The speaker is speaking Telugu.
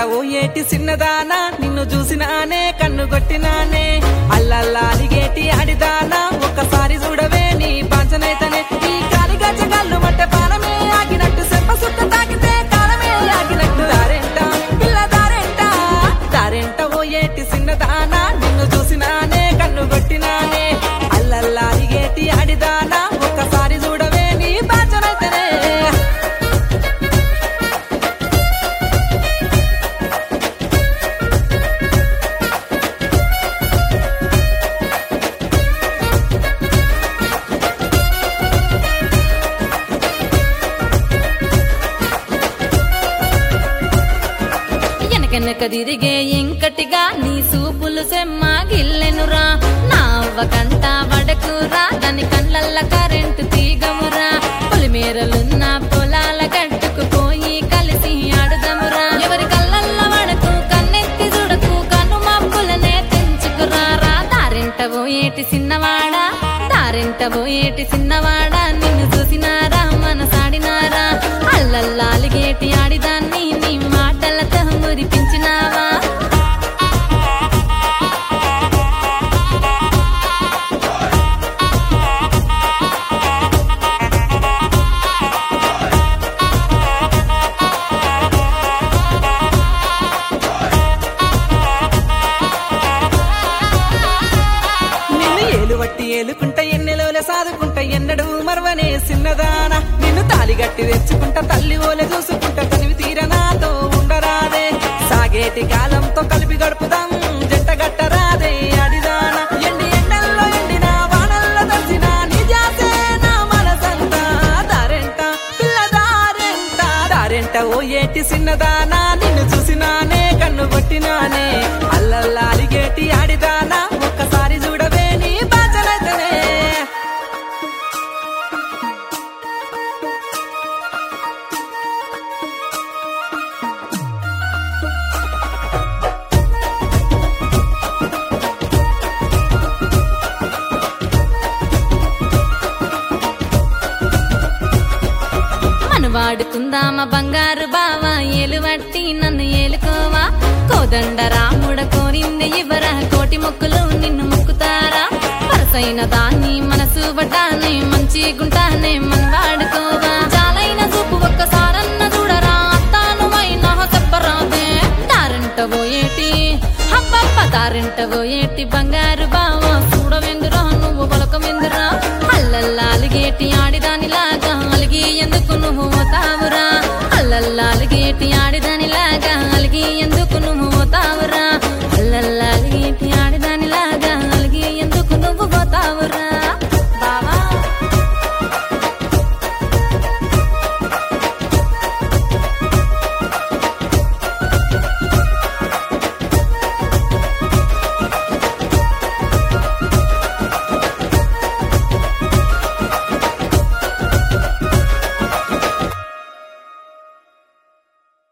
ఓ ఏటి సిన్నదానా నిన్ను చూసినానే కన్ను కొట్టినానే అల్లల్లా అలిగేటి ఆడిదానా ఒక్కసారి చూడవే నీ పంచనైతనే ఈ కాలి గచ్చగల్లు మట్ట పానమే ఆగినట్టు సెంప సుట్ట తాకితే కాలమే ఆగినట్టు దారెంట పిల్ల దారెంట దారెంట ఓ ఏటి సిన్నదానా నిన్ను చూసినానే కన్ను కొట్టినానే అల్లల్లా అలిగేటి ఆడిదానా ఒక్కసారి చూడవే నీ పంచనైతనే వెనకెనక తిరిగే ఇంకటిగా నీ సూపులు సెమ్మ గిల్లెనురా నా అవ్వకంట వడకురా దాని కళ్ళల్ల కరెంటు తీగమురా పొలిమేరలున్న పొలాల గట్టుకు పోయి కలిసి ఆడుదమురా ఎవరి కళ్ళల్ల వడకు కన్నెత్తి చూడకు కన్ను మబ్బులనే తెంచుకురా రా దారింట పోయేటి సిన్నవాడా దారింట పోయేటి సిన్నవాడా నిన్ను చూసినారా మనసాడినారా అల్లల్లాలిగేటి ఆడిదాన్ని నీ మాటలతో మురిపించినావా నిన్ను ఏలువట్టి ఏలుకుంట ఎన్నెలోల సాదుకుంట ఎన్నడు మరవనే సిన్నదానా నిన్ను తాలిగట్టి తెచ్చుకుంట తల్లి ఓలె చూసుకుంట తనివి తీర నాతో ఉండరాదే సాగేటి కాలంతో కలిపి గడుపుదాం జంట గట్టరాదే అడిదానా ఎండి ఎండల్లో ఎండిన వానల్లో తడిసిన నిజాసే నా మనసంతా దారెంట పిల్ల దారెంట దారెంట ఓ ఏటి సిన్నదానా నిన్ను చూసినానే కన్ను కొట్టినానే అల్లల్లా అలిగేటి ఆడిదానా ఒక్కసారి చూడవే నీ బాధనైతేనే మన వాడుకుందామా బంగారు బావా ఏలువట్టి నన్ను ఏలుకోవా కోదండ రాముడ కోరింది ఇవరా కోటి మొక్కులు నిన్ను మొక్కుతారా వరసైన దాన్ని మనసు పడ్డానే మంచి గుంటానే మన వాడుకోవా చాలైన చూపు ఒక్కసారన్న చూడరా అత్తాను అయినా చెప్పరాదే దారంట పోయేటి హబ్బబ్బ దారంట పోయేటి బంగారు బావా చూడవెందురా నువ్వు పలకమెందురా అల్లల్లా అలిగేటి ఆడిదానిలాగా అలిగి ఎందుకు నువ్వు పోతావురా అల్లల్లా అలిగేటి ఆడిదా